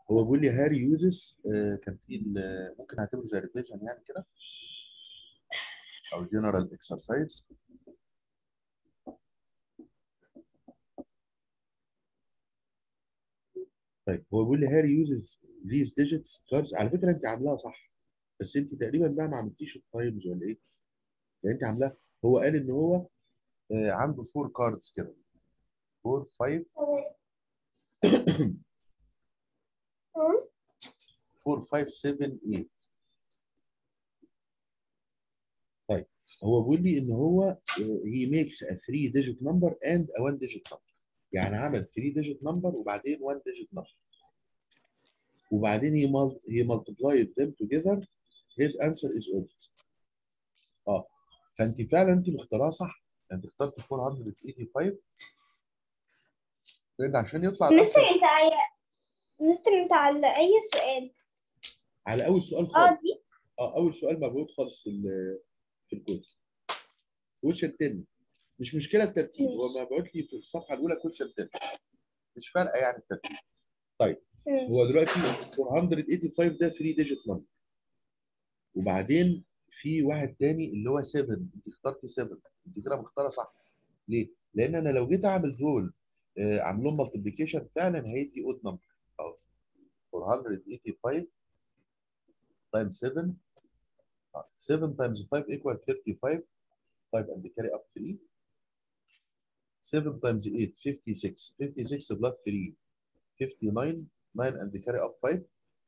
هو بيقول لي هاري يوزز كان في ال- ممكن اعتبره زي ريفيجن يعني كده او جنرال اكسرسايز طيب هو بيقول لي هاري يوزز these digits cards على فكره انت عاملاها صح بس انت تقريبا بقى ما عملتيش التايمز ولا ايه؟ يعني انت عاملاها هو قال ان هو آه، عنده فور كاردز كده فور فايف فور فايف 7 8 طيب هو بيقول لي ان هو هي ميكس ا 3 ديجيت نمبر اند ا 1 ديجيت نمبر يعني عمل 3 ديجيت نمبر وبعدين 1 ديجيت نمبر وبعدين he mul- he multiplied them together his answer is odd اه فانت فعلا انت مختارها صح انت اخترت 485 لان عشان يطلع مستر الأنسر انت على مستر انت على اي سؤال على اول سؤال اه خالص دي اه اول سؤال موجود خالص في ال- في الكويز كويشن 10 مش مشكله الترتيب هو ماشي. مبعوت لي في الصفحه الاولى كويشن 10 مش فارقه يعني الترتيب هو ماشي. دلوقتي 485 ده 3 ديجيت نمبر وبعدين في واحد تاني اللي هو 7 انت اخترتي 7 انت كده مختاره صح ليه؟ لان انا لو جيت اعمل دول آه، عاملهم مالتيبليكيشن فعلا هيدي اود نمبر اهو 485 تايمز 7 آه، 7 تايمز 5 ايكوال 35 5 and carry up 3 7 times 8 56 56 plus 3 59 9 and carry up 5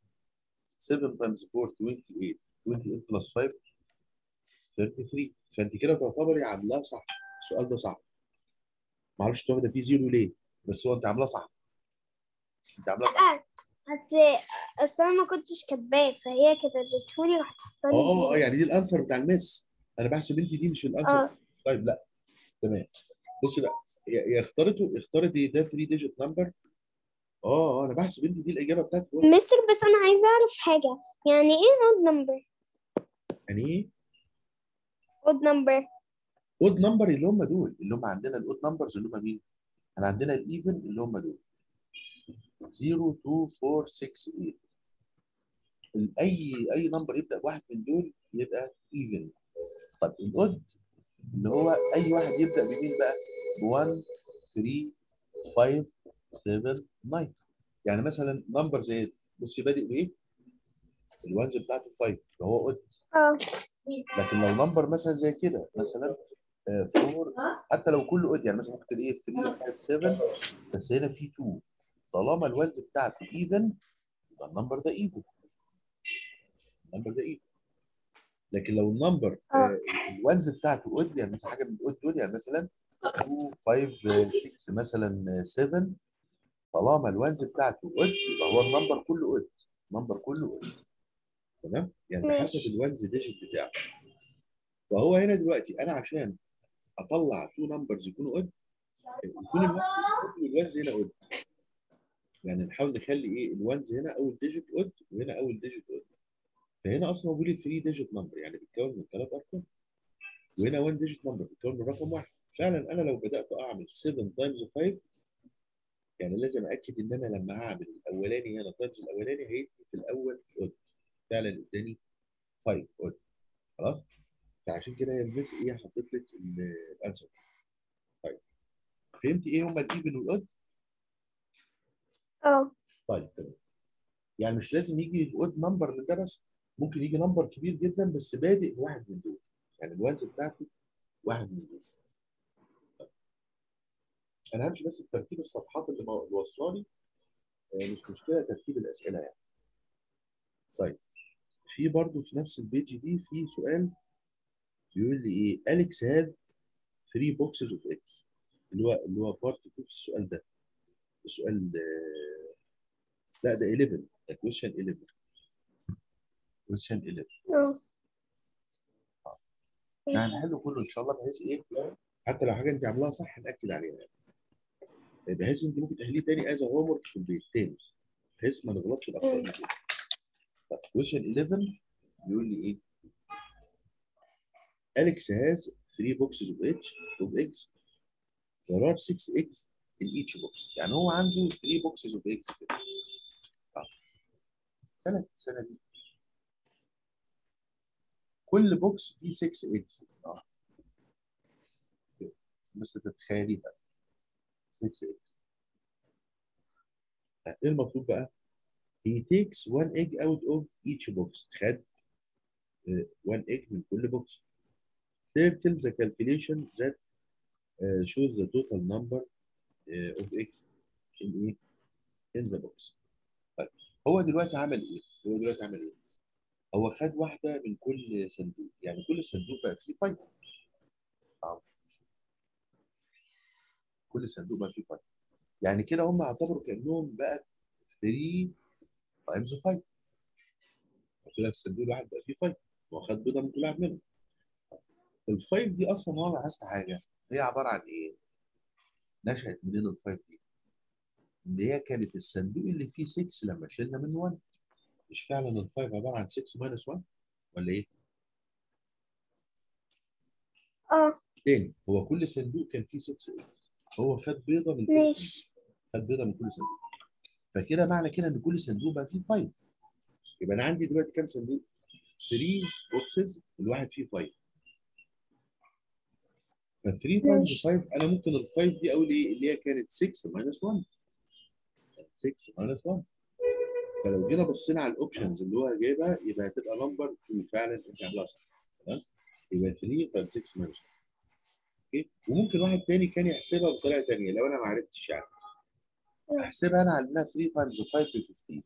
7 times 4 28 28 plus 5 33 فانت كده تعتبري عاملاها صح السؤال ده صح معرفش تاخده فيه زيرو ليه بس هو انت عاملاه صح انت عاملاه صح اه بس اصل انا ما كنتش كاتباه فهي كتبتهولي راح تحطها لي اه اه زيرو. يعني دي الانسر بتاع المس انا بحسب انت دي مش الانسر اه طيب لا تمام بصي بقى هي هي اختارته اختارت ايه ده 3 ديجيت نمبر اه اه انا بحسب انت دي الاجابه بتاعتك مستر بس انا عايزه اعرف حاجه يعني ايه اود نمبر يعني ايه اود نمبر اود نمبر اللي هم دول اللي هم عندنا الاود نمبرز اللي هم مين؟ احنا عندنا الايفن اللي هم دول 0 2 4 6 8 ال- اي اي نمبر يبدا بواحد من دول يبقى ايفن طب الاود اللي هو اي واحد يبدا بمين بقى؟ ب 1 3 5 7 9 يعني مثلا نمبر زي بصي بادئ بايه؟ الوانز بتاعته 5 فهو اود اه لكن لو نمبر مثلا زي كده مثلا 4 حتى لو كله اود يعني مثلا ممكن تلاقيه 3 5 7 بس هنا في 2 طالما الوانز بتاعته ايفن يبقى النمبر ده ايفن النمبر ده ايفن لكن لو النمبر آه. الوانز بتاعته اود يعني مثلا حاجه من الاود دول يعني مثلا 2 5 6 مثلا 7 طالما الوانز بتاعته اود يبقى هو النمبر كله اود النمبر كله اود تمام يعني ماشي. بحسب الوانز ديجيت بتاعه فهو هنا دلوقتي انا عشان اطلع تو نمبرز يكونوا اود يكون الوانز اود والوانز هنا اود يعني نحاول نخلي ايه الوانز هنا اول ديجيت اود وهنا اول ديجيت اود فهنا اصلا موجود 3 ديجيت نمبر يعني بيتكون من ثلاث ارقام وهنا 1 ديجيت نمبر بيتكون من رقم واحد فعلا انا لو بدات اعمل 7 تايمز 5 يعني لازم اكد ان انا لما هعمل الاولاني هنا تايمز الاولاني هيدي في الاول اود فعلا اداني 5 اود خلاص فعشان كده هي المس ايه حطيت لك ال- الانسر طيب فهمت ايه هما الايفن والاود اه طيب تمام يعني مش لازم يجي الاود نمبر من ده بس ممكن يجي نمبر كبير جدا بس بادئ بواحد من دول يعني الوانز بتاعته واحد من دول طيب. انا همشي بس بترتيب الصفحات اللي مو- اللي واصله لي آه، مش مشكله ترتيب الاسئله يعني طيب في برضو في نفس البيج دي في سؤال بيقول لي ايه اليكس هاد 3 بوكسز اوف اكس اللي هو اللي هو بارت 2 في السؤال ده السؤال آه، لا ده 11 ده كويشن 11 كويشن 11 اه يعني هنحله كله ان شاء الله بحيث ايه حتى لو حاجه انت عاملاها صح ناكد عليها يعني بحيث انت ممكن تحليه تاني از هوم ورك في البيت تاني بحيث ما نغلطش الاخطاء دي طب كويشن 11 بيقول لي ايه Alex has three boxes of eggs of eggs there are six eggs in each box يعني هو عنده 3 boxes of eggs كده آه. ثلاث سنابيع كل بوكس فيه 6 اكس اه بس تتخيليها 6 اكس ايه المطلوب بقى؟ he takes one egg out of each box خد uh, one egg من كل بوكس circle the calculation that uh, shows the total number uh, of eggs in ايه؟ in the box طيب هو دلوقتي عمل ايه؟ هو دلوقتي عمل ايه؟ هو خد واحدة من كل صندوق يعني كل صندوق بقى فيه فايف كل صندوق بقى فيه فايف يعني كده هم اعتبروا كأنهم بقى 3 تايمز 5 كده الصندوق الواحد بقى فيه 5 هو خد بيضه من كل واحد منهم الفايف دي اصلا هو لاحظت حاجه هي عباره عن ايه؟ نشأت منين الفايف دي؟ ان هي كانت الصندوق اللي فيه 6 لما شلنا منه 1 مش فعلا الفايف عباره عن 6 ماينس 1 ولا ايه؟ اه تاني هو كل صندوق كان فيه 6 اكس هو خد بيضه من كل ماشي صندوق خد بيضه من كل صندوق فكده معنى كده ان كل صندوق بقى فيه 5 يبقى انا عندي دلوقتي كام صندوق؟ 3 بوكسز الواحد فيه 5 ف 3 تايمز ماشي 5 انا ممكن ال 5 دي اقول ايه اللي هي كانت 6 ماينس 1 6 ماينس 1 فلو جينا بصينا على الاوبشنز اللي هو جايبها يبقى هتبقى نمبر 2 فعلا انت عاملها صح تمام يبقى 3 تايمز 6 ماينس 1 اوكي وممكن واحد تاني كان يحسبها بطريقه تانيه لو انا ما عرفتش يعني احسبها انا على انها 3 تايمز 5 ب 15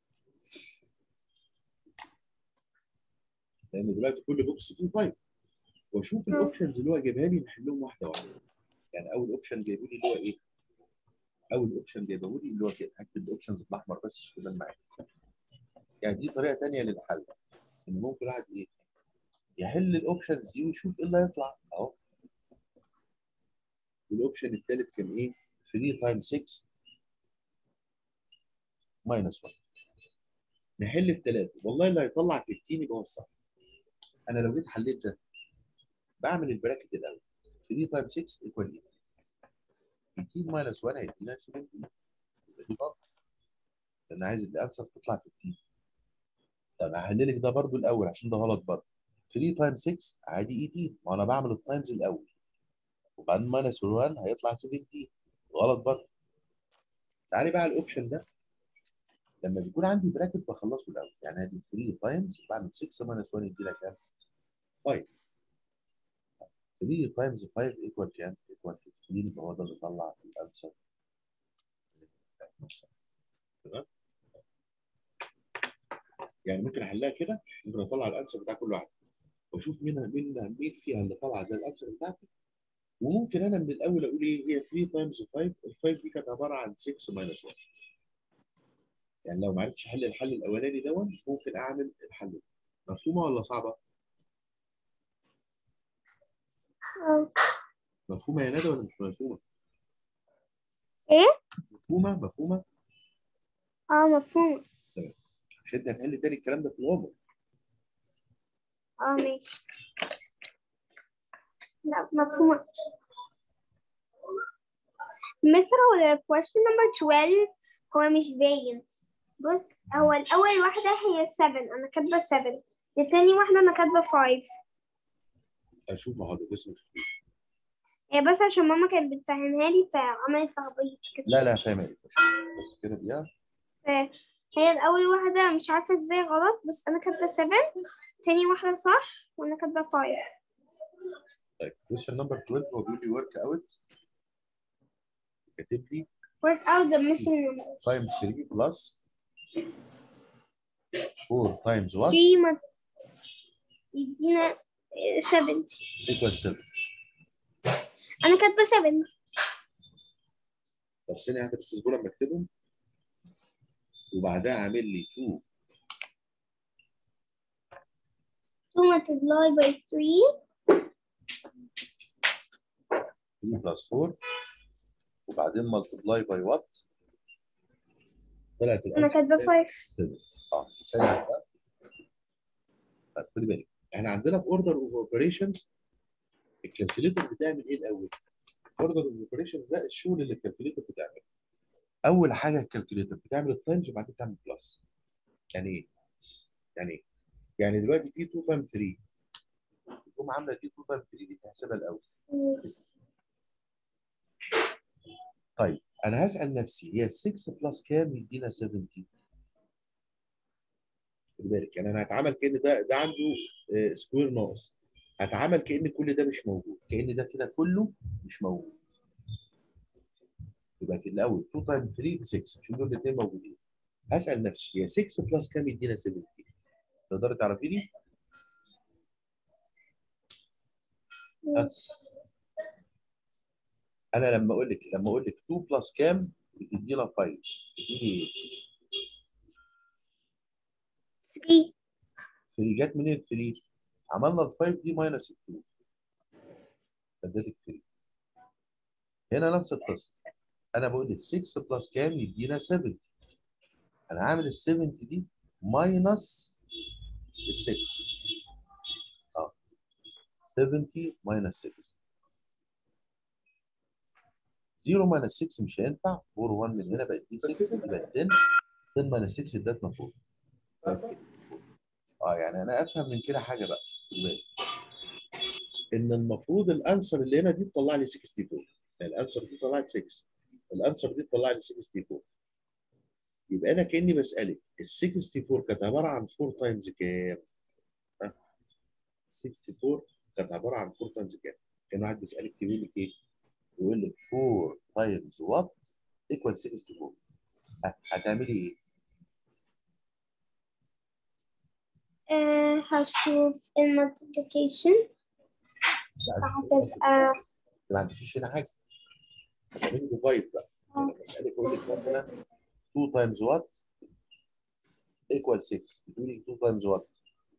لان دلوقتي كل بوكس فيه 5 واشوف الاوبشنز اللي هو جايبها لي نحلهم واحده واحده يعني اول اوبشن جايبه لي اللي هو ايه؟ اول اوبشن جايبه لي اللي هو كده هكتب الاوبشنز بالاحمر بس عشان تبان معايا يعني دي طريقه ثانيه للحل ان ممكن واحد ايه؟ يحل الاوبشنز دي ويشوف ايه اللي هيطلع اهو والاوبشن الثالث كان ايه؟ 3 تايمز 6 ماينس 1 نحل الثلاثه والله اللي هيطلع 15 يبقى هو الصح انا لو جيت حليت ده بعمل البراكت الاول 3 تايمز 6 ايكوال 8 18 ماينس 1 هيدينا 17 يبقى دي غلط لان عايز الانسر تطلع 15 طب هحل لك ده برضو الاول عشان ده غلط برضو 3 تايمز 6 عادي 18 ما انا بعمل التايمز الاول وبعدين ماينس 1 هيطلع 17 غلط برضو تعالي بقى على الاوبشن ده لما بيكون عندي براكت بخلصه الاول يعني ادي 3 تايمز بعمل 6 ماينس 1 يدي لك كام؟ 5 3 تايمز 5 ايكوال كام؟ ايكوال 15 يبقى هو ده اللي طلع الانسر تمام؟ يعني ممكن احلها كده ممكن اطلع الانسر بتاع كل واحد واشوف مين مين مين فيها اللي طالعه زي الانسر بتاعتي وممكن انا من الاول اقول ايه هي 3 تايمز 5 ال 5 دي كانت عباره عن 6 ماينس 1 يعني لو ما عرفتش احل الحل الاولاني دون ممكن اعمل الحل ده مفهومه ولا صعبه؟ اه مفهومه يا ندى ولا مش مفهومه؟ ايه مفهومه مفهومه اه مفهوم مش انت هتحل تاني الكلام ده في الواقع اه ماشي لا مفهوم مصر هو question number 12 هو مش باين بص هو الأول واحدة هي 7 أنا كاتبة 7 التاني واحدة أنا كاتبة 5 اشوف حاضر بس مش هي بس عشان ماما كانت بتفهمها لي فعملت تخبيط كده لا لا فاهم عليك بس بس كده دقيقه هي الأول واحدة مش عارفة ازاي غلط بس أنا كاتبة 7 تاني واحدة صح وأنا كاتبة 5 طيب question number 12 هو بيقول لي work out كاتب لي work out the missing numbers times 3 plus 4 times what 3 ما يدينا آه، 70 equals 7 أنا كاتبة 7 طب ثانيه واحده بس اصبر لما اكتبهم وبعدها عامل لي 2 2 multiply by 3 3 plus 4 وبعدين multiply by what طلعت أنا الانسر كاتبة 5 7 اه ثانيه واحده طيب خدي بالك احنا عندنا في اوردر اوف اوبريشنز الكالكوليتر بتعمل ايه الاول؟ اوردر اوف اوبريشنز ده الشغل اللي الكالكوليتر بتعمله اول حاجه الكالكوليتر بتعمل التايمز وبعدين تعمل بلس يعني ايه؟ يعني ايه؟ يعني دلوقتي في 2 تايم 3 تقوم عامله دي 2 تايم 3 دي تحسبها الاول طيب انا هسال نفسي هي 6 بلس كام يدينا 70 خد بالك يعني انا هتعامل كان ده ده عنده آه، سكوير ناقص هتعامل كان كل ده مش موجود كان ده كده كله مش موجود يبقى في الاول 2 تايم 3 ب 6 عشان دول الاثنين موجودين هسال نفسي هي 6 بلس كام يدينا 70 تقدري تعرفيني؟ انا لما اقول لك لما اقول لك 2 بلس كام بتدينا 5 بتديني ايه؟ 3 3 جت منين 3 عملنا ال 5 دي ماينس 2 فادتك 3 هنا نفس القصه انا بقول لك 6 بلس كام يدينا 70 انا هعمل ال 70 دي ماينس ال 6 اه 70 ماينس 6 0 ماينس 6 مش هينفع 4 1 من هنا بقت دي 6 دي بقت 10 10 ماينس 6 ادتنا 4 بقت كده. اه يعني انا افهم من كده حاجه بقى خد بالك. ان المفروض الانسر اللي هنا دي تطلع لي 64 يعني الانسر دي طلعت 6 الانسر دي تطلع لي 64 يبقى انا كاني بسالك ال 64 كانت عباره عن 4 تايمز كام؟ ها 64 كانت عباره عن 4 تايمز كام؟ كان واحد بيسالك يقول لك ايه؟ يقول لك 4 تايمز وات ايكوال 64 ها، هتعملي ايه؟ آه، هشوف المultiplication هتبقى ما عندكيش هنا حاجه تعملي ديفايد بقى يعني لما اسالك اقول لك مثلا 2 تايمز وات ايكوال 6 بتقولي 2 تايمز وات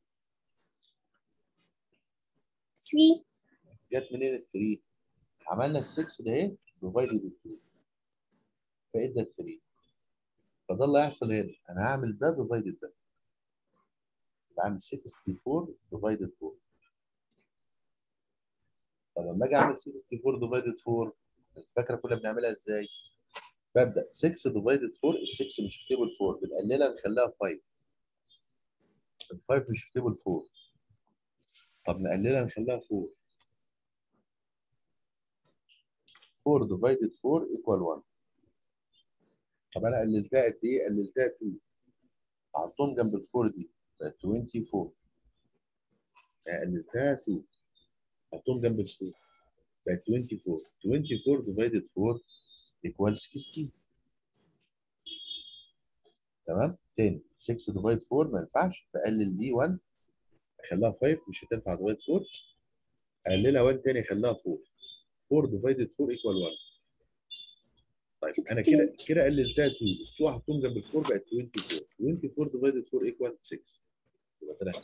3 جت منين ال 3 عملنا ال 6 ده ايه ديفايدد ال 2 فادى 3 فده اللي هيحصل هنا انا هعمل ده ديفايدد ده بعمل 64 ديفايدد 4 طب لما اجي اعمل 64 ديفايدد 4 الفكره كلها بنعملها ازاي؟ ببدا 6 ديفايدد 4 ال 6 مش في تيبل 4 بنقللها نخليها 5 ال 5 مش في تيبل 4 طب نقللها نخليها 4 4 ديفايدد 4 ايكوال 1 طب انا قللتها قد ايه؟ قللتها 2 حطهم جنب ال 4 دي بقت 24 يعني قللتها 2 حطهم جنب ال 4 بقت 24 24 ديفايدد 4 ايكوال 16 تمام تاني 6 ديفايد 4 ما ينفعش بقلل دي 1 اخليها 5 مش هتنفع ديفايد 4 اقللها 1 تاني اخليها 4 4 ديفايدد 4 ايكوال 1 طيب انا كده كده قللتها 2 2 حطهم جنب ال 4 بقت 24 24 ديفايدد 4 ايكوال 6 يبقى طلعت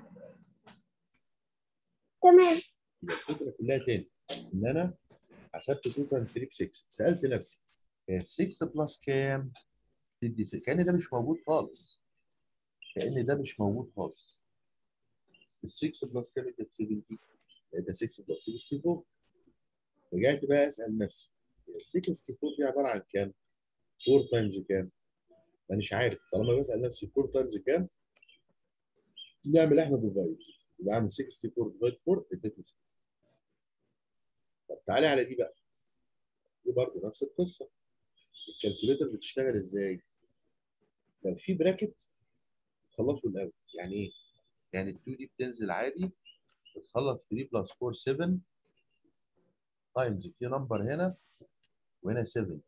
تمام يبقى الفكره كلها تاني ان انا حسبت 2 تايم 3 ب 6 سالت نفسي هي 6 بلس كام؟ تدي 6 كان ده مش موجود خالص كان ده مش موجود خالص ال 6 بلس كام كانت 70 ده 6 بلس 64 رجعت بقى اسال نفسي ال 64 دي عباره عن كام؟ 4 تايمز كام؟ مانيش عارف طالما بسال نفسي 4 تايمز كام؟ نعمل احنا ديفايد يبقى اعمل 64 ديفايد 4 ادتني 6 طب تعالي على دي بقى دي برضه نفس القصه الكالكوليتر بتشتغل ازاي؟ لو في براكت خلصوا الاول يعني ايه؟ يعني ال 2 دي بتنزل عادي بتخلص 3 بلس 4 7 تايمز في نمبر هنا وهنا 70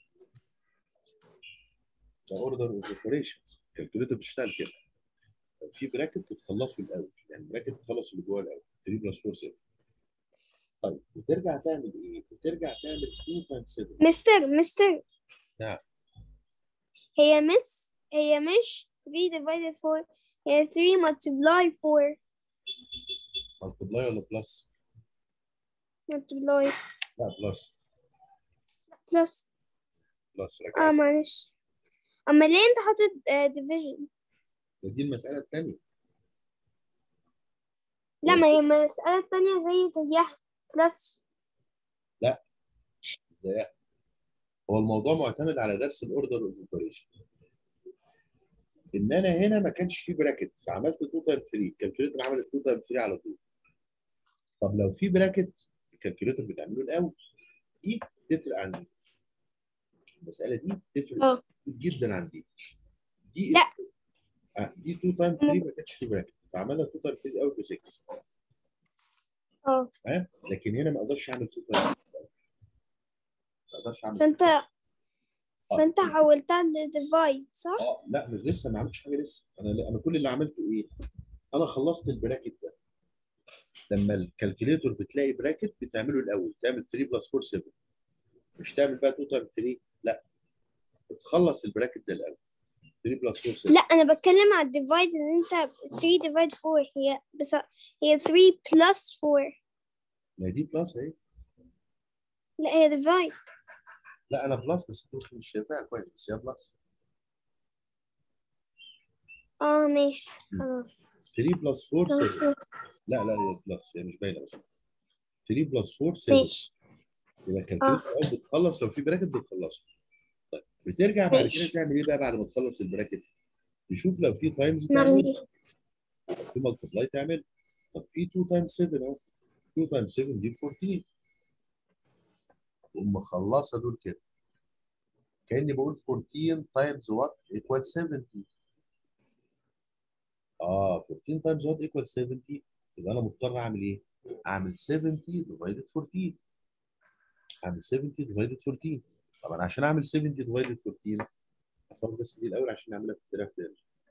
ده اوردر اوف اوبريشن الكالكوليتر بتشتغل كده لو في براكت بتخلصوا الاول يعني براكت تخلص اللي جوه الاول 3 بلس 4 7 طيب وترجع تعمل ايه؟ بترجع تعمل 2 تايمز 7 مستر مستر نعم هي مس هي مش 3 divided 4 هي 3 multiply 4 ملتبلاي ولا بلس؟ multiply لا بلس plus بلس اه رجع معلش اما ليه انت حاطط آه، division دي المساله الثانيه لا ما هي المسألة التانية زي زيها plus هو الموضوع معتمد على درس الاوردر اوف اوبريشن ان انا هنا ما كانش في براكت فعملت 2 تايم 3 الكالكوليتر عمل 2 تايم 3 على طول طب لو في براكت الكالكوليتر بتعمله الاول دي تفرق عن دي المساله دي تفرق اه جدا عن دي دي لا. آه، دي 2 تايم 3 ما كانش في براكت فعملها 2 تايم 3 الاول ب 6 اه تمام لكن هنا ما اقدرش اعمل 2 تايم ما اقدرش اعمل فانت آه. فانت حولتها لديفايد صح؟ اه لا مش لسه ما عملتش حاجه لسه انا انا كل اللي عملته ايه؟ انا خلصت البراكت ده لما الكالكوليتور بتلاقي براكت بتعمله الاول تعمل 3 بلس 4 7 مش تعمل بقى 2 تايم 3 لا بتخلص البراكت ده الاول 3 بلس 4 7 لا انا بتكلم على الديفايد ان انت 3 ديفايد 4 هي بس هي 3 بلس 4 ما هي دي بلس اهي لا هي ديفايد لا انا بلس بس انت مش شايفاها كويس بس هي بلس اه ماشي خلاص 3 بلس 4 7 خلاص لا لا هي بلس هي مش باينه بس 3 بلس 4 7 ماشي يبقى الكالكوليتور اول بتخلص لو في براكت بتخلصه طيب بترجع بعد كده ماشي. تعمل ايه بقى بعد ما تخلص البراكت تشوف لو في تايمز نعمل تعمل ايه؟ في ملتبلاي تعمل طب في 2 تايمز 7 اهو 2 تايمز 7 دي 14 تقوم مخلصه دول كده كاني بقول 14 تايمز وات ايكوال 70 اه 14 تايمز وات ايكوال 70 يبقى انا مضطر اعمل ايه؟ اعمل 70 ديفايدد 14 اعمل 70 ديفايدد 14 طب انا عشان اعمل 70 ديفايدد 14 اصور بس دي الاول عشان نعملها في الجراف تاني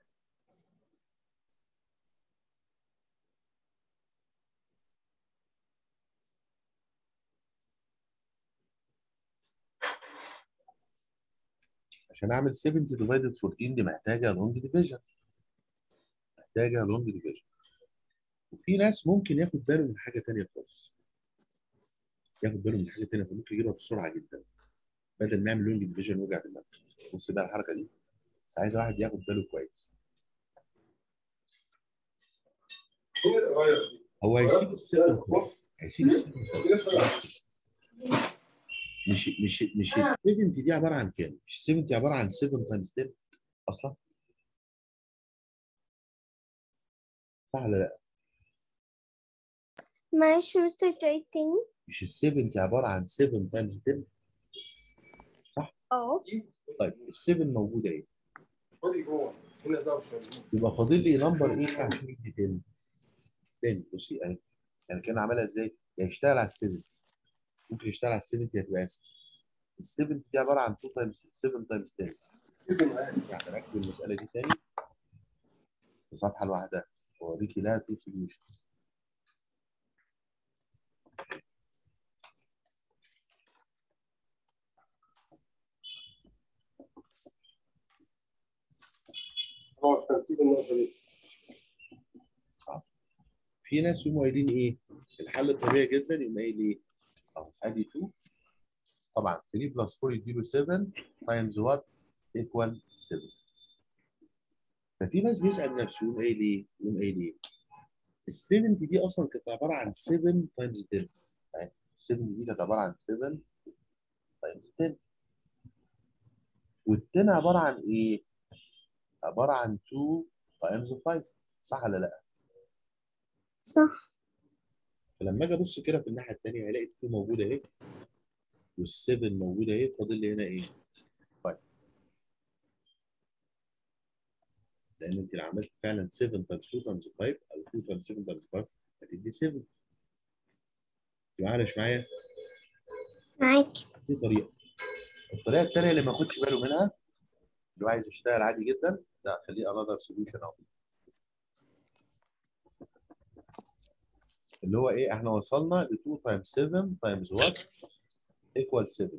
عشان اعمل 70 ديفايدد 14 دي محتاجه لونج ديفيجن محتاجه لونج ديفيجن وفي ناس ممكن ياخد باله من حاجه ثانيه خالص ياخد باله من حاجه ثانيه فممكن يجيبها بسرعه جدا بدل ما يعمل لونج ديفيجن وجع دماغ بص بقى الحركه دي بس عايز واحد ياخد باله كويس هو هيسيب السيفن خالص هيسيب السيفن خالص مش مش مش ال 70 دي عباره عن كام؟ مش 70 دي عباره عن 7 تايمز 10 اصلا صح ولا لا؟ معلش مستر تعيد تاني مش ال 70 دي عباره عن 7 تايمز 10 اه طيب ال 7 موجوده ايه؟ خدي جوه هنا ده مش موجود. يبقى فاضل لي نمبر ايه عشان يدي 10 تاني بصي اهي يعني كان عملها ازاي؟ يا يشتغل على ال 7 ممكن يشتغل على ال 70 يا تبقى اسهل ال 7 دي عباره عن 2 تايمز 7 تايمز 10 كده معايا. يعني نكتب المساله دي تاني في صفحه لوحدها واوريكي لها تو سوليوشنز اه ترتيب النقطه دي في ناس يقوموا قايلين ايه؟ الحل الطبيعي جدا يقوم قايل ايه؟ اهو ادي 2 طبعا 3 بلس 4 يديله 7 تايمز وات ايكوال 7 ففي ناس بيسال نفسه يقوم قايل ايه؟ يقوم قايل ايه؟ ال 70 دي اصلا كانت عباره عن 7 تايمز 10 ال 7 دي كانت عباره عن 7 تايمز 10 وال 10 عباره عن ايه؟ عباره عن 2 تايمز 5 صح ولا لا؟ صح فلما اجي ابص كده في الناحيه الثانيه هلاقي 2 موجوده اهي وال7 موجوده اهي فاضل لي هنا ايه؟ 5 لان انت لو عملت فعلا 7 تايمز 2 تايمز 5 او 2 تايمز 7 تايمز 5 هتدي 7 انت معايا مش معايا؟ معاك دي طريقه الطريقه الثانيه اللي ما اخدش باله منها اللي هو عايز يشتغل عادي جدا لا خليه انذر سوليوشن اهو اللي هو ايه احنا وصلنا ل 2 تايمز 7 تايمز وات ايكوال 7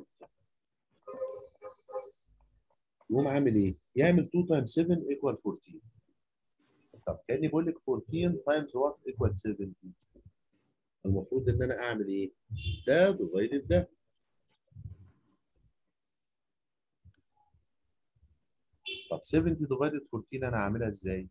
يقوم عامل ايه؟ يعمل 2 تايمز 7 ايكوال 14 طب كاني بقول لك 14 تايمز وات ايكوال 70 المفروض ان انا اعمل ايه؟ ده ديفايدد ده طب 70 ديفايدد 14 انا هعملها ازاي؟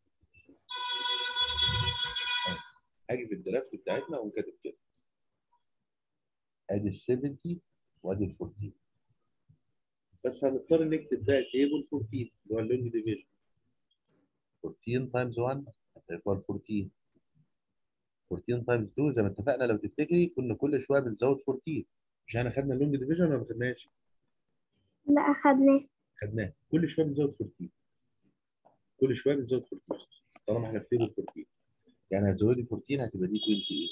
هاجي في الدرافت بتاعتنا واقوم كاتب كده ادي ال 70 وادي ال 14 بس هنضطر نكتب بقى تيبل 14 اللي هو اللونج ديفيجن 14 تايمز 1 هتيكوال 14 14 تايمز 2 زي ما اتفقنا لو تفتكري كنا كل شويه بنزود 14 مش احنا خدنا اللونج ديفيجن ولا ما خدناش؟ لا أخدناه خدناه كل شويه بنزود 14 كل شويه بنزود 14 طالما احنا في تيبل 14 يعني هتزودي 14 هتبقى دي 28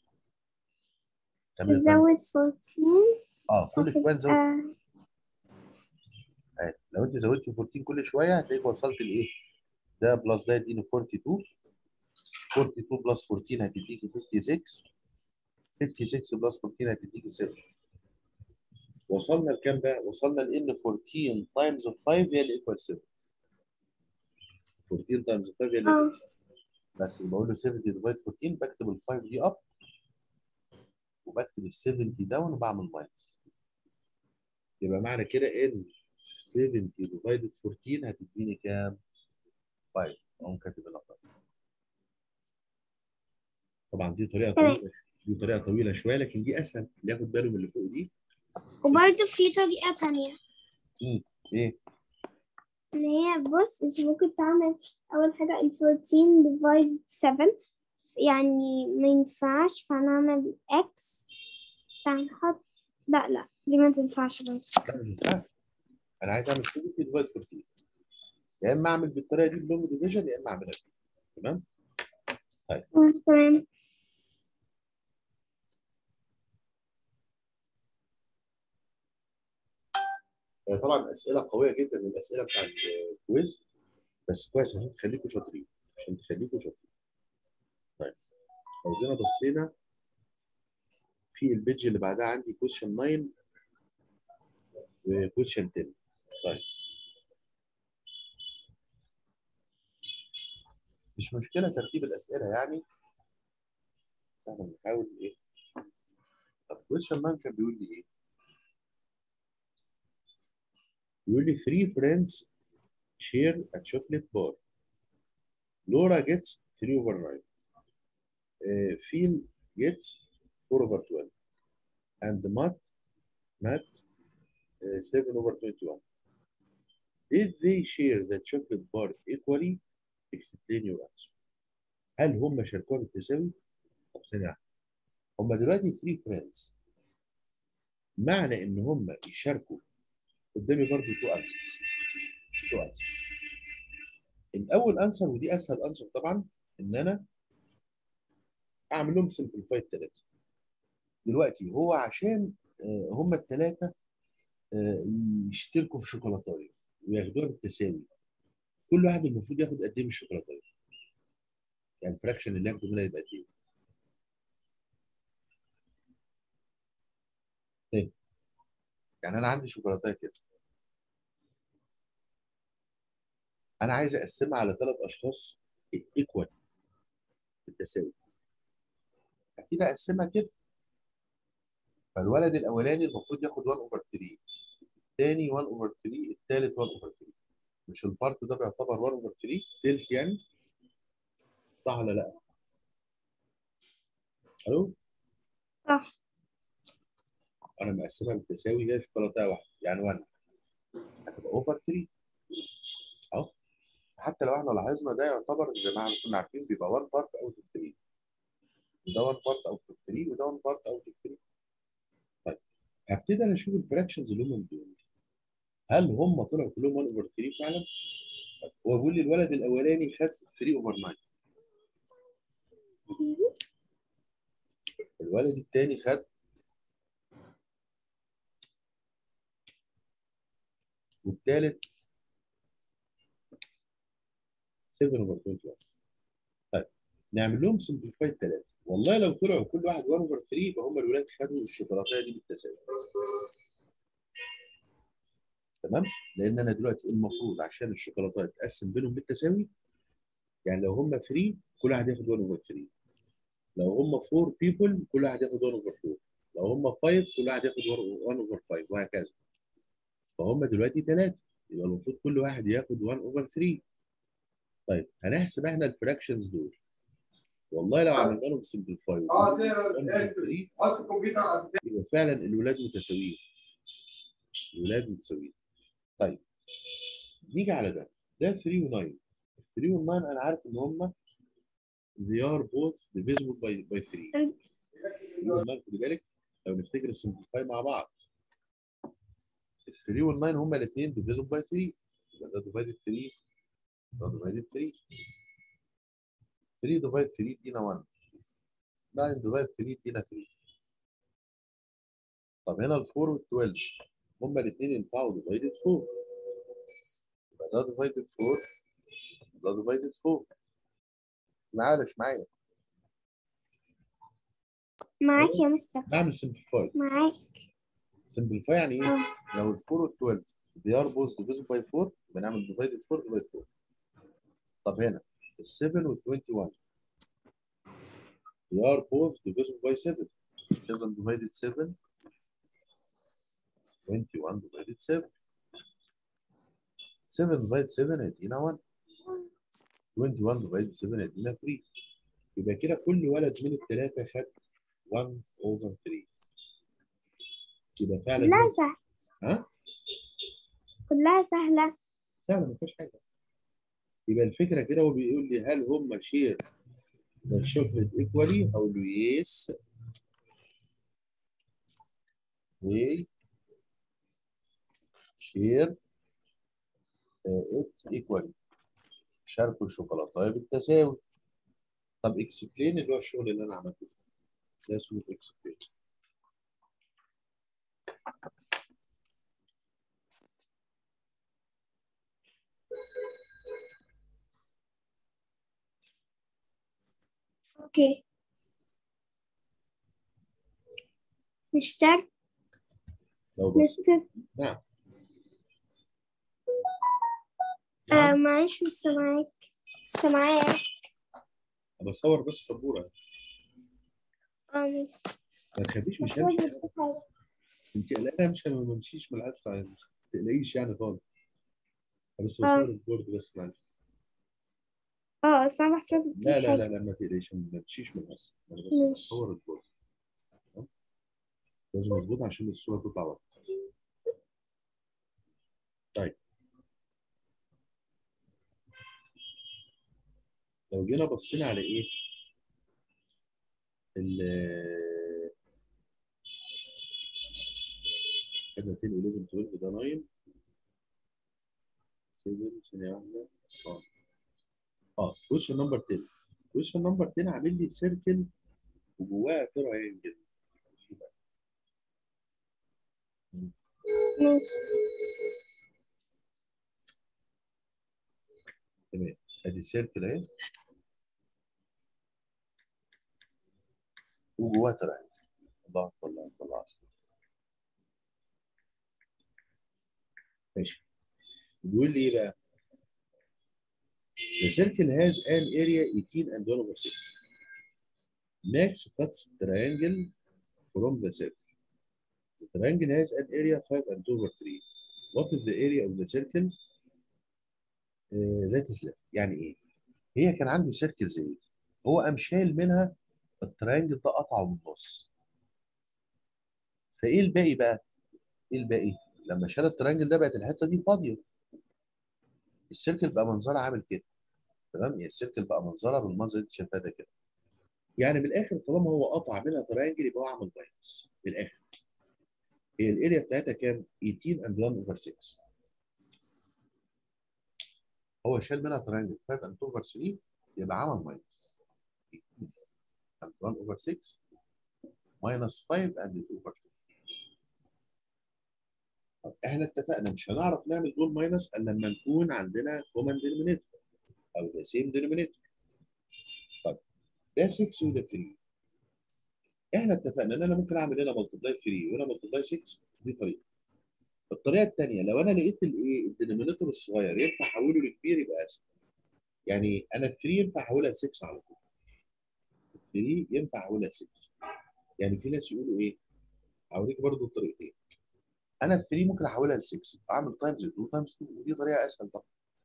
تمام زود 14 اه كل شويه نزود هتبقى آه. لو انت زودتي 14 كل شويه هتلاقيك وصلت لايه؟ ده بلس ده يديني 42 42 بلس 14 هتديكي 56 56 بلس 14 هتديكي 7 وصلنا لكام بقى؟ وصلنا لان 14 تايمز 5 هي اللي ايكوال 7 14 تايمز 5 هي اللي اه بس بقول له 70 ديفايد 14 بكتب ال 5 دي اب وبكتب ال 70 داون وبعمل ماينس يبقى معنى كده ان 70 ديفايد 14 هتديني كام؟ 5 اقوم كاتب الرقم طبعا دي طريقه تمام. طويله دي طريقه طويله شويه لكن دي اسهل اللي ياخد باله من اللي فوق دي وبرضه في طريقة تانية ايه؟ اللي هي بص انت ممكن تعمل أول حاجة ال 14 divided 7 يعني ما ينفعش فنعمل x فهنحط لا لا دي ما تنفعش برضه لا ما ينفعش انا عايز اعمل 70 ديفايد 14 يا اما اعمل بالطريقه دي بلونج ديفيجن يا اما اعملها كده تمام؟ آه، تمام هي طبعا اسئله قويه جدا الاسئله بتاع الكويز بس كويس عشان تخليكم شاطرين عشان تخليكم شاطرين طيب لو جينا بصينا في البيج اللي بعدها عندي كويشن 9 وكويشن 10 طيب مش مشكله ترتيب الاسئله يعني بس احنا بنحاول ايه طب كويشن 9 كان بيقول لي ايه؟ بيقول لي 3 friends share a chocolate bar. Laura gets 3 over 9. Uh, Phil gets 4 over 12. And Matt, Matt uh, 7 over 21. Did they share the chocolate bar equally? Explain your answer. هل هم شاركوها بالتساوي؟ طب ثانية واحدة. هم دلوقتي 3 friends. معنى ان هم يشاركوا قدامي برضه تو انسرز تو انسر الاول انسر ودي اسهل انسر طبعا ان انا اعمل لهم سمبليفايد ثلاثه دلوقتي هو عشان آه، هم الثلاثه يشتركوا في شوكولاتايه وياخدوها بالتساوي كل واحد المفروض ياخد قد ايه من الشوكولاتايه يعني الفراكشن اللي ياخده منها يبقى قد ايه طيب يعني انا عندي شوكولاتايه كده انا عايز اقسمها على ثلاث اشخاص ايكوال بالتساوي اكيد اقسمها كده فالولد الاولاني المفروض ياخد 1 اوفر 3 الثاني 1 اوفر 3 الثالث 1 اوفر 3 مش البارت ده بيعتبر 1 اوفر 3 تلت يعني صح ولا لا؟ الو صح انا مقسمها بالتساوي هي شوكولاته واحده يعني 1 هتبقى اوفر 3 اهو حتى لو احنا لاحظنا ده يعتبر زي ما احنا كنا عارفين بيبقى 1 بارت اوت اوف 3 وده 1 بارت اوت اوف 3 وده 1 بارت اوت اوف 3 طيب هبتدي انا اشوف الفراكشنز اللي هم دول هل هم طلعوا كلهم 1 اوفر 3 فعلا؟ طيب هو بيقول لي الولد الاولاني خد 3 اوفر 9 الولد الثاني خد والثالث 7 اوفر 21 طيب نعمل لهم سمبليفايد ثلاثه والله لو طلعوا كل واحد 1 اوفر 3 يبقى هم الولاد خدوا الشوكولاته دي بالتساوي تمام لان انا دلوقتي المفروض عشان الشوكولاته تقسم بينهم بالتساوي يعني لو هم 3 كل واحد ياخد 1 اوفر 3 لو هم 4 بيبل كل واحد ياخد 1 اوفر 4 لو هم 5 كل واحد ياخد 1 اوفر 5 وهكذا فهم دلوقتي ثلاثه يبقى المفروض كل واحد ياخد 1 اوفر 3 طيب هنحسب احنا الفراكشنز دول والله لو عملنا لهم سمبليفاي اه حط الكمبيوتر على يبقى فعلا الولاد متساويين الولاد متساويين طيب نيجي على ده ده 3 و9 ال 3 وال 9 انا عارف ان هم they are both divisible by by 3 والله خلي بالك لو نفتكر السمبليفاي مع بعض ال 3 وال 9 هما الاثنين divisible by 3 يبقى ده divided 3 ده divided 3 3 divided 3 ادينا 1 9 divided 3 ادينا 3 طب هنا ال 4 وال 12 هما الاثنين ينفعوا divided 4 يبقى ده divided 4 ده divided 4 معلش معايا معاك يا مستر بعمل simplify معاك simplify يعني ايه؟ اه لو ال 4 وال 12 they are both divisible by 4 بنعمل divided 4 by 4 طب هنا ال 7 وال 21 they are both divisible by 7 7 divided 7 21 divided 7 7 divided 7 هيدينا 1 21 divided 7 هيدينا 3 يبقى كده كل ولد من الثلاثة خد 1 over 3 يبقى فعلا كلها سهلة ها؟ كلها سهلة سهله ما فيهاش حاجه يبقى الفكره كده هو بيقول لي هل هم شير ذا شوكليت ايكوالي اقول له يس they share it equally شاركوا الشوكولاته بالتساوي طب اكسبلين اللي هو الشغل اللي انا عملته ده اسمه اكسبلين اوكي مشترك لو بص مستر نعم آه نعم معلش مش سامعاك مش سامعاك بصور بس سبوره اه مش ما تخافيش مش بس همشي أنا بس حاجة. انت قلقانه مش ما بمشيش من الحصه يعني ما تقلقيش يعني خالص أنا بس آه. بصور البورد بس معلش اه اصل انا بحسب لا لا لا لا ما تقلقيش ما تمشيش من الحصه انا بس ماشي. بصور البورد تمام؟ لازم اظبطها عشان الصوره تطلع واضحه طيب لو جينا بصينا على ايه ال خدنا 10 11 12 ده 9 7 ثانية واحدة اه اه كويشن نمبر 10 كويشن نمبر 10 عامل لي سيركل وجواها تراينجل ماشي تمام ادي سيركل اهي وجواها تراينجل الله اكبر الله اكبر الله أكبر. ماشي بيقول لي ايه بقى؟ The circle has an area 18 and 1 over 6. Max cuts triangle from the circle. The triangle has an area 5 and 2 over 3. What is the area of the circle uh, that is left؟ يعني ايه؟ هي كان عنده سيركل زي دي هو قام شايل منها التراينجل ده قطعه من النص. فايه الباقي بقى؟ ايه الباقي؟ لما شال التراينجل ده بقت الحته دي فاضيه. السيركل بقى منظرها عامل كده. تمام؟ يعني السيركل بقى منظرها بالمنظر اللي انت شايفاه ده كده. يعني من الاخر طالما هو قطع منها تراينجل يبقى هو عمل ماينس من الاخر. هي الاريا بتاعتها كام؟ 18 and 1 over 6. هو شال منها تراينجل 5 and 2 over 3 يبقى عمل ماينس. 18 and 1 over 6 minus 5 and 2 over 3. طب احنا اتفقنا مش هنعرف نعمل دول ماينس الا لما نكون عندنا كومن دينومينيتور او ذا سيم دينومينيتور. طب ده 6 وده 3. احنا اتفقنا ان انا ممكن اعمل هنا ملتبلاي 3 وهنا ملتبلاي 6 دي طريقه. الطريقه الثانيه لو انا لقيت الايه الدينومينيتور الصغير ينفع احوله لكبير يبقى اسهل. يعني انا ال 3 ينفع احولها ل 6 على طول. ال 3 ينفع احولها ل 6. يعني في ناس يقولوا ايه؟ هوريك برضو الطريقتين. انا ال 3 ممكن احولها ل 6 اعمل تايمز 2 تايمز 2 ودي طريقه اسهل طبعا.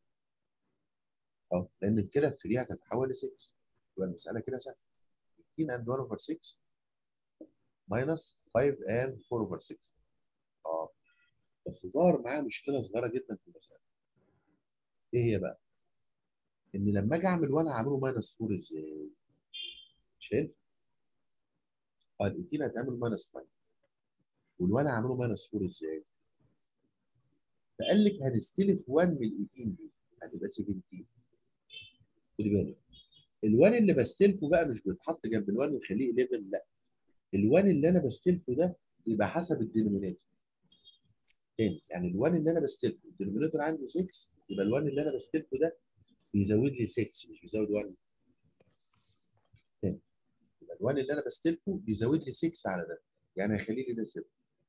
اه لان كده ال 3 هتتحول ل 6 يبقى المساله كده سهله. 15 and 1 over 6 minus 5 and 4 over 6 اه بس ظهر معاه مشكله صغيره جدا في المساله ايه هي بقى؟ ان لما اجي اعمل 1 هعمله ماينس 4 ازاي؟ مش هينفع اه ال 18 هتعمل ماينس 5 وال1 هعمله ماينس 4 ازاي؟ فقال لك هنستلف 1 من ال 18 دي هتبقى 17 خدي بالك ال1 اللي بستلفه بقى مش بيتحط جنب ال1 ونخليه 11 لا ال1 اللي انا بستلفه ده يبقى حسب الدينومينيتور تاني يعني ال1 اللي انا بستلفه الدينومينيتور عندي 6 يبقى ال1 اللي انا بستلفه ده بيزود لي 6 مش بيزود 1 تاني يبقى ال1 اللي انا بستلفه بيزود لي 6 على ده يعني هيخلي لي ده 7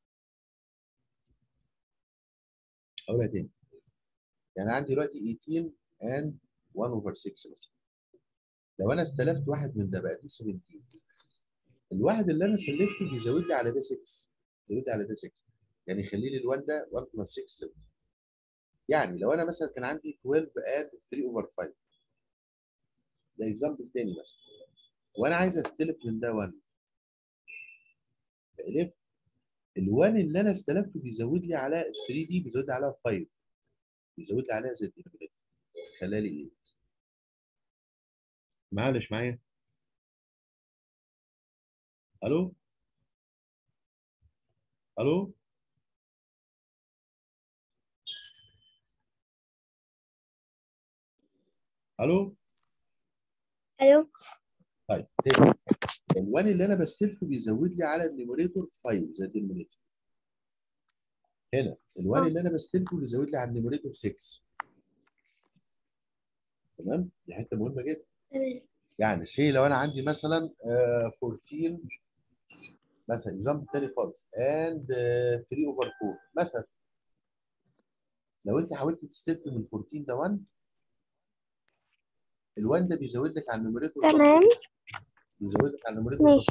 اقولها تاني يعني عندي دلوقتي 18 and 1 over 6 مثلا لو انا استلفت واحد من ده بقى دي 17 الواحد اللي انا سلفته بيزود لي على ده 6 بيزود لي على ده 6 يعني يخلي لي ال1 ده 1 بلس 6 7 يعني لو انا مثلا كان عندي 12 and 3 over 5 ده اكزامبل تاني مثلا وانا عايز استلف من ده 1 فقلت ال1 اللي انا استلفته بيزود لي على 3 دي بيزود لي عليها 5 بيزود لي عليها زد خليها لي 8 معلش معايا الو الو الو الو طيب تاني الوان اللي انا بستلفه بيزود لي على النيموريتور 5 زي الدينومينيتور هنا الوان آه. اللي انا بستلفه بيزود لي على النيموريتور 6 تمام دي حته مهمه جدا تمام يعني سي لو انا عندي مثلا آه، 14 مثلا اكزامبل تاني خالص اند 3 اوفر 4 مثلا لو انت حاولت تستلف من 14 ده 1 ال1 ده بيزود لك على النيموريتور تمام بيزود لك على النيموريتور ماشي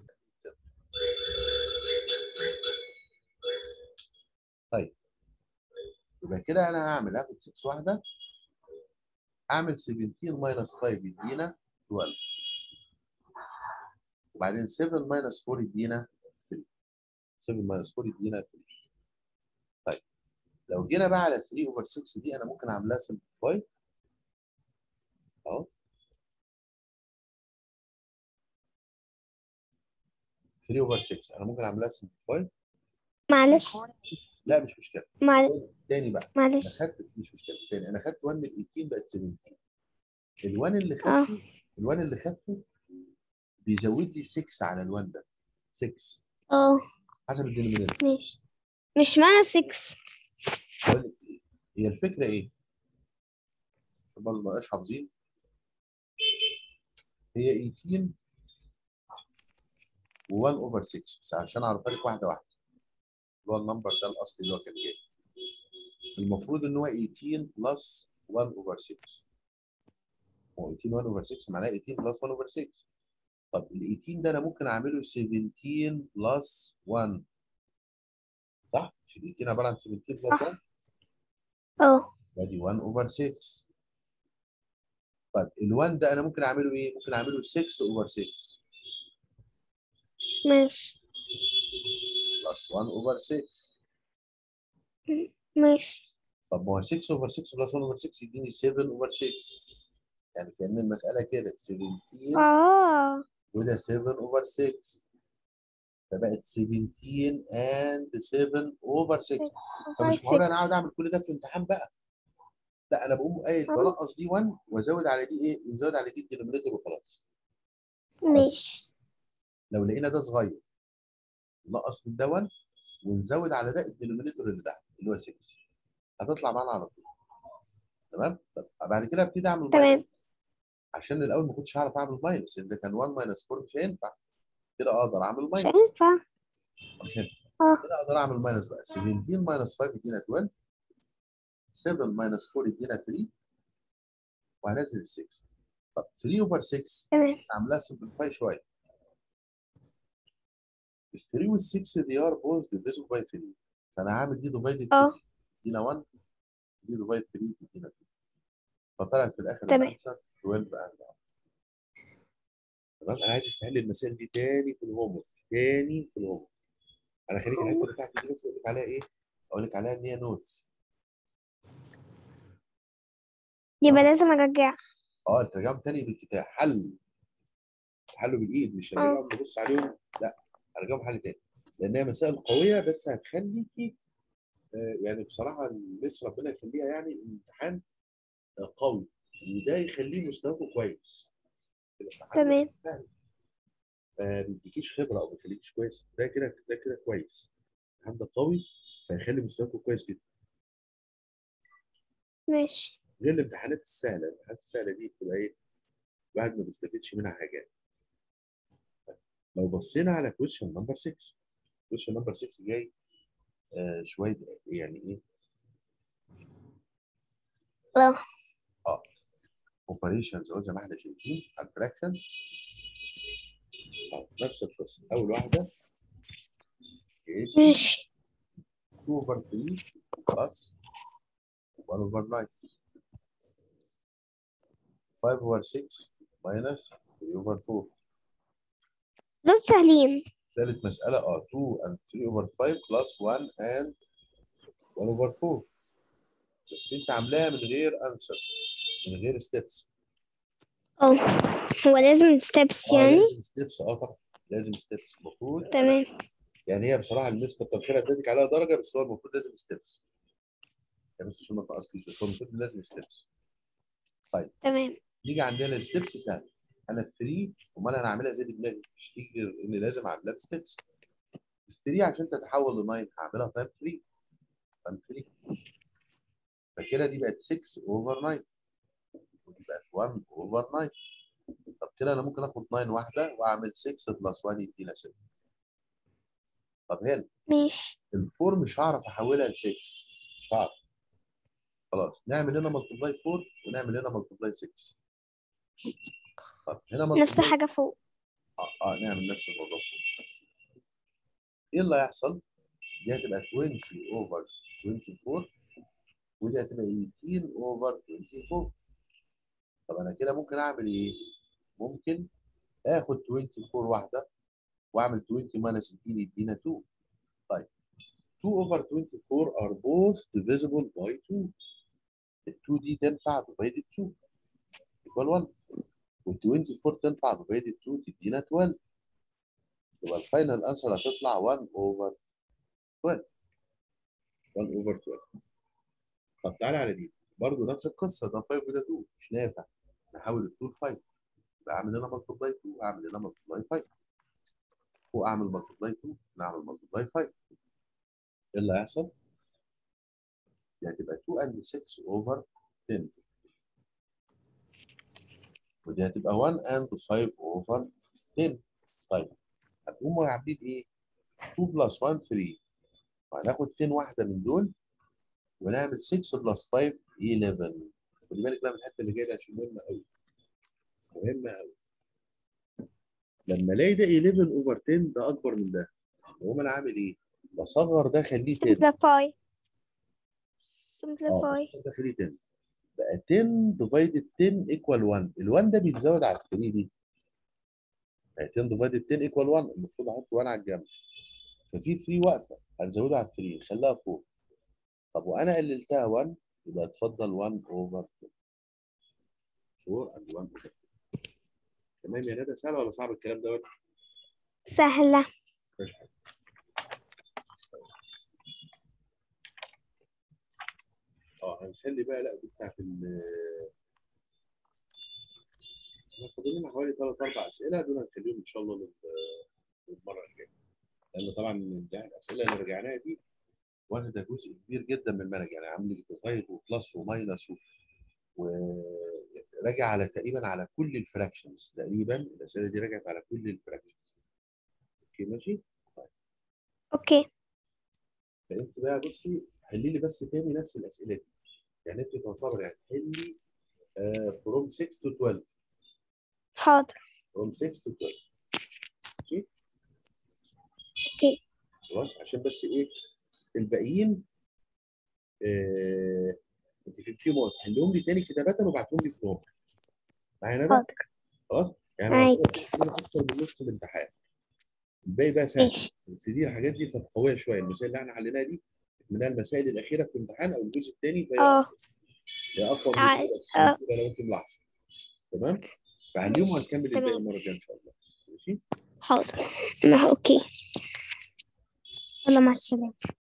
يبقى كده انا هعمل هاخد 6 واحده اعمل 17 ماينس 5 يدينا 12 وبعدين 7 ماينس 4 يدينا 3 7 ماينس 4 يدينا 3 طيب لو جينا بقى على 3 اوفر 6 دي انا ممكن اعملها سمبليفاي اهو 3 اوفر 6 انا ممكن اعملها سمبليفاي معلش لا مش مشكله معلش تاني, تاني بقى انا معلش خدت مش مشكله تاني انا خدت 1 من 18 بقت 17 ال1 اللي اه خدته ال1 اللي خدته بيزود لي 6 على ال1 ده 6 اه حسب الدينومينيتور ماشي مش معنى 6 بقول لك إيه؟ هي الفكره ايه؟ عشان برضه ما بقاش حافظين هي 18 و1 اوفر 6 بس عشان اعرفها لك واحده واحده اللي هو النمبر ده الاصلي اللي هو كان جاي المفروض ان هو 18 بلس 1 اوفر 6 هو 18 1 اوفر 6 معناه 18 بلس 1 اوفر 6 طب ال 18 ده انا ممكن اعمله 17 بلس 1 صح؟ مش ال 18 عباره عن 17 بلس 1 اه ادي 1 اوفر 6 طيب ال1 ده انا ممكن اعمله ايه؟ ممكن اعمله 6 اوفر 6 ماشي بلس 1 اوفر 6 ماشي طب ما هو 6 اوفر 6 بلس 1 اوفر 6 يديني 7 اوفر 6 يعني كأن المسألة كده 17 اه وده 7 اوفر 6 فبقت 17 and 7 اوفر 6 فمش معقول انا اقعد اعمل كل ده في الامتحان بقى لا انا بقوم قايل آه. بنقص دي 1 وازود على دي ايه؟ ونزود على دي الدينومينيتور وخلاص ماشي لو لقينا ده صغير نقص من ده 1 ونزود على ده الدينومينيتور اللي تحت اللي هو 6 هتطلع معانا على طول تمام؟ طب بعد كده ابتدي اعمل تمام. ماينس عشان الاول ما كنتش هعرف اعمل ماينس لان ده كان 1 ماينس 4 مش هينفع كده اقدر اعمل مش ماينس هينفع مش هينفع اه كده اقدر اعمل ماينس بقى 17 ماينس 5 يدينا 12 7 ماينس 4 يدينا 3 وهنزل ال 6 طب 3 اوفر 6 تمام عاملاها سمبليفاي شويه ال 3 وال 6 دي ار بوث ديفيزبل باي 3 فانا هعمل دي ديفايدد اه تدينا 1 دي ديفايد 3 تدينا 2 فطلعت في الاخر تمام. الانسر 12 اند تمام انا عايزك تحل المسائل دي تاني في الهوم تاني في الهوم انا خليك الحته اللي تحت دي بس اقول لك عليها ايه؟ اقول لك عليها ان هي نوتس يبقى لازم ارجع اه انت راجعهم تاني بالكتاب حل حله بالايد مش هنرجعهم نبص عليهم لا هرجعهم حل تاني لان هي مسائل قويه بس هتخليكي آه، يعني بصراحه المس ربنا يخليها يعني الامتحان آه، قوي وده يخليه مستواكم كويس الامتحان تمام. سهل. ما بيديكيش خبره او ما بيخليكيش كويس ده كده ده كده كويس الامتحان ده قوي فيخلي مستواكم كويس جدا ماشي غير الامتحانات السهله الامتحانات السهله دي بتبقى ايه الواحد ما بيستفيدش منها حاجات لو بصينا على كويشن نمبر 6 كويشن نمبر 6 جاي آه شويه يعني ايه اه اوبريشنز زي ما احنا شايفين على الفراكشن نفس القصه اول واحده اوكي ماشي 2 اوفر 3 بلس 1 اوفر 9 5 اوفر 6 ماينس 3 اوفر 4 دول سهلين ثالث مسألة اه 2 and 3 over 5 plus 1 and 1 over 4 بس انت عاملاها من غير answer من غير steps اه هو لازم ستيبس اه يعني لازم steps اه طبعا لازم steps المفروض تمام يعني هي بصراحة المس كتر خيرها اديتك عليها درجة بس هو المفروض لازم steps يعني بس عشان ما تنقصكيش بس هو المفروض لازم steps تمام نيجي عندنا الستبس سهل انا 3 امال انا هعملها زي دماغي مش تيجي غير ان لازم اعملها بستبس 3 عشان تتحول ل 9 هعملها تايم 3 تايم 3 فكده دي بقت 6 اوفر 9 ودي بقت 1 اوفر 9 طب كده انا ممكن اخد 9 واحده واعمل 6 بلس 1 يدينا 6 طب هنا ماشي الفور مش هعرف احولها ل 6 مش هعرف خلاص نعمل هنا ملتبلاي 4 ونعمل هنا ملتبلاي 6 طب هنا نفس multiply- حاجة فوق اه اه نعمل نفس الموضوع ايه اللي هيحصل؟ دي هتبقى 20 اوفر 24 ودي هتبقى 18 اوفر 24 طب انا كده ممكن اعمل ايه؟ ممكن اخد 24 واحده واعمل 20 ماينس 18 يدينا 2 طيب 2 اوفر 24 are both divisible by 2 ال 2 دي تنفع divided 2 equal 1 وال 24 تنفع divided 2 تدينا 12 يبقى الفاينل انسر هتطلع 1 اوفر 12 1 اوفر 12 طب تعالى على دي برضه نفس القصه ده 5 وده 2 مش نافع نحاول الطول 5 يبقى اعمل هنا ملتبلاي 2 اعمل هنا ملتبلاي 5 فوق اعمل ملتبلاي 2 نعمل ملتبلاي 5 ايه اللي هيحصل؟ دي هتبقى 2 اند 6 اوفر 10 ودي هتبقى 1 اند 5 اوفر 10 طيب هتقوموا عاملين ايه؟ 2 بلس 1 3 وهناخد 10 واحده من دول ونعمل 6 بلس 5 11 خلي بالك بقى من الحته اللي جايه دي عشان مهمه قوي مهمه قوي لما الاقي ده 11 اوفر 10 ده اكبر من ده اقوم انا عامل ايه؟ بصغر ده خليه 10 simplify اه simplify بصغر ده خليه 10 بقى 10 ديفايدد 10 ايكوال 1 ال1 ده بيتزود على ال 3 دي بقى 10 ديفايدد 10 ايكوال 1 المفروض احط 1 على الجنب ففي 3 واقفه هنزودها على 3 نخليها فوق طب وانا قللتها 1 يبقى اتفضل 1 اوفر 4 and 1 اوفر تمام يا ندى سهل ولا صعب الكلام دوت؟ سهلة مفيش حاجة. اه هنخلي بقى لا دي بتاعت ال احنا فاضل لنا حوالي ثلاث اربع اسئله دول هنخليهم ان شاء الله لل- للمره الجايه لان طبعا ده الاسئله اللي رجعناها دي واخده جزء كبير جدا من المنهج يعني عامل ديفايد وبلس وماينس و... وراجع على تقريبا على كل الفراكشنز تقريبا الاسئله دي رجعت على كل الفراكشنز اوكي ماشي اوكي فانت بقى بصي حلي لي بس تاني نفس الاسئله دي يعني انت تعتبر يعني حلي فروم 6 تو 12 حاضر فروم 6 تو 12 ماشي اوكي خلاص عشان بس ايه الباقيين آه انت في الكيو موت حلهم لي تاني كتابه وابعتهم لي في نوت معايا ندى حاضر خلاص يعني معاك. يعتبر اكتر من نص الامتحان الباقي بقى سهل ماشي بس دي الحاجات دي كانت قويه شويه المسائل اللي احنا حليناها دي منها المسائل الاخيره في الامتحان او الجزء الثاني فهي اه هي اقوى من ع- كده آه. كده لو انت ملاحظه تمام فهنليهم وهنكمل الباقي تمام. المره الجايه ان شاء الله ماشي حاضر ما اوكي يلا مع السلامة